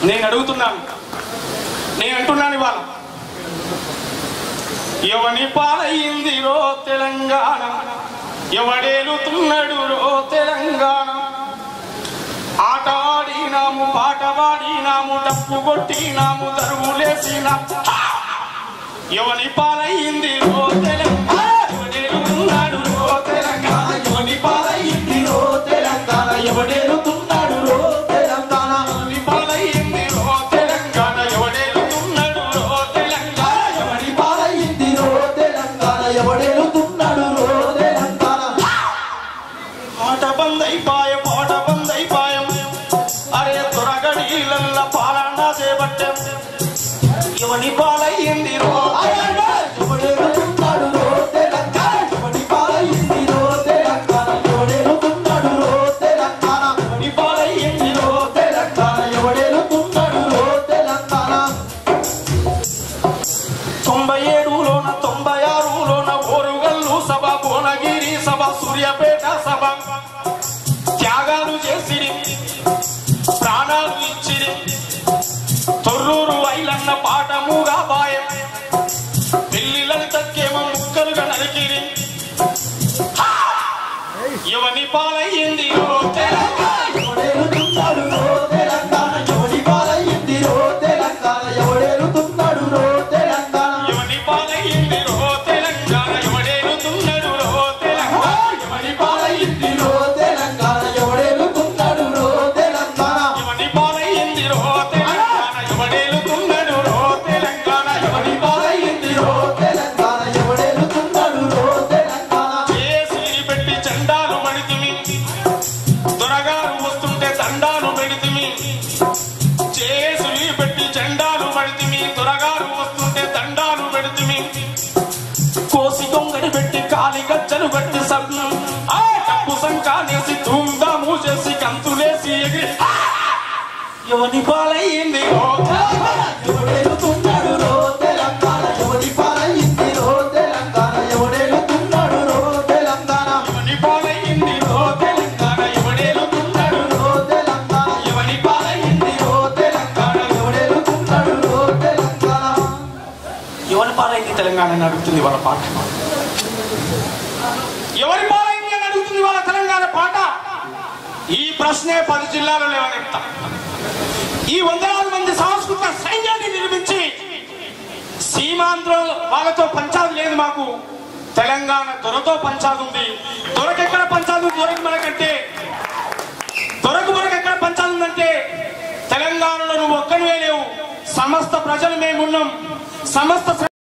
నేను అడుగుతున్నాను నేను అంటున్నాను ఇవాళ ఎవని పాలయ్యింది రో తెలంగాణ ఎవడేలుతున్నాడు రో తెలంగాణ ఆట ఆడినాము పాట పాడినాము డప్పు కొట్టినాము దరువులేసినాము ఎవని పాలయ్యింది రో తెలంగాణ ఎవడేలుతున్నాడు రో తెలంగాణ ఎవని పాలయ్యింది రో తెలంగాణ ఎవడేలుతున్నాడు రో తెలంగాణ ఎవని పాలయ్యింది రో తెలంగాణ ఎవడేలుతున్నాడు రో తెలంగాణ ఎవని పాలయ్యింది రో తెలంగాణ ఎవడేలుతున్నాడు రో తెలంగాణ పాట బందైపాయ పాట బందైపాయం అరే త్వరగడీలల్ల పాలన చేపట్టాం ఎవని పాలయ్యింది రో ఎవడేలుతున్నాడు రో తెలంగాణ ఎవడి పాలయ్యింది రో తెలంగాణ ఎవడేలుతున్నాడు రో తెలంగాణ ఎవని పాలయ్యింది రో తెలంగాణ ఎవడేలుతున్నాడు రో తెలంగాణ తొంభై ఏడులోన తొంభై ఆరులోన ఓరుగల్లు సభ భువనగిరి సభ సూర్యాపేట సభ త్యాగాలు చేసిరి ప్రాణాలు ఇచ్చిరి తొర్రూరు ఐలన్న పాఠముగా బాయం పెళ్లిలను తక్కేమో ముక్కలుగా నరికిరి హా! ఎవని పాలయ్యింది ఓ తెలంగాణ ఎవడేలుతున్నాడు రో తెలంగాణ ఎవడి పాలయ్యింది రో తెలంగాణ ఎవడేలుతున్నాడు రో తెలంగాణ ఎవని పాలయ్యింది రో తెలంగాణ ఎవడేలుతున్నాడు రో తెలంగాణ ఎవడి పాలయ్యింది రో తెలంగాణ ఎవడేలుతున్నాడు రో తెలంగాణ ఎవని పాలయ్యింది రో తెలంగాణ ఎవడేలుతున్నాడు రో తెలంగాణ ఎవని ఎవడి పాలయ్యింది రో తెలంగాణ ఎవడేలుతున్నాడు రో తెలంగాణ చేసిరి పెట్టి చండాలు మడితిమి దొరగారు వస్తుంటే దండాలు పెడితిమి చేసులి పెట్టి జెండాలు మడితిమి దొరగారు వస్తుంటే దండాలు పెడితిమి కోసి దొంగని పెట్టి కాలి గజ్జలు పెట్టి సభ్యులు ఆ డబ్బు సంకానేసి ధూమ్ధాము చేసి కంతులేసి ఎగిరి ఆ! ఎవని పాలయ్యింది ఓ ఎవడేలుతున్నాడు రో తెలంగాణ ఎవడి పాలయ్యింది రో తెలంగాణ ఎవడేలుతున్నాడు రో తెలంగాణ ఎవని పాలయ్యింది రో తెలంగాణ ఎవడేలుతున్నాడు రో తెలంగాణ ఎవని పాలయ్యింది రో తెలంగాణ ఎవడేలుతున్నాడు రో తెలంగాణ ఎవరి పాలైంది తెలంగాణ అని అడుగుతుంది వాళ్ళ పాట ఎవరి పాలైంది అని అడుగుతుంది వాళ్ళ తెలంగాణ పాట ఈ ప్రశ్నే పది జిల్లాలో లేవనెత్తా ఈ వందలాది మంది సాంస్కృతిక సైన్యాన్ని నిర్మించి సీమాంధ్ర వాళ్ళతో పంచాది లేదు మాకు తెలంగాణ దొరతో పంచాది ఉంది దొరకెక్కడ పంచాది ఉంది దొరకు మనకంటే దొరకు మనకు ఎక్కడ పంచాది ఉందంటే తెలంగాణలో నువ్వు ఒక్కనివే లేవు సమస్త ప్రజలు మేమున్నాం సమస్త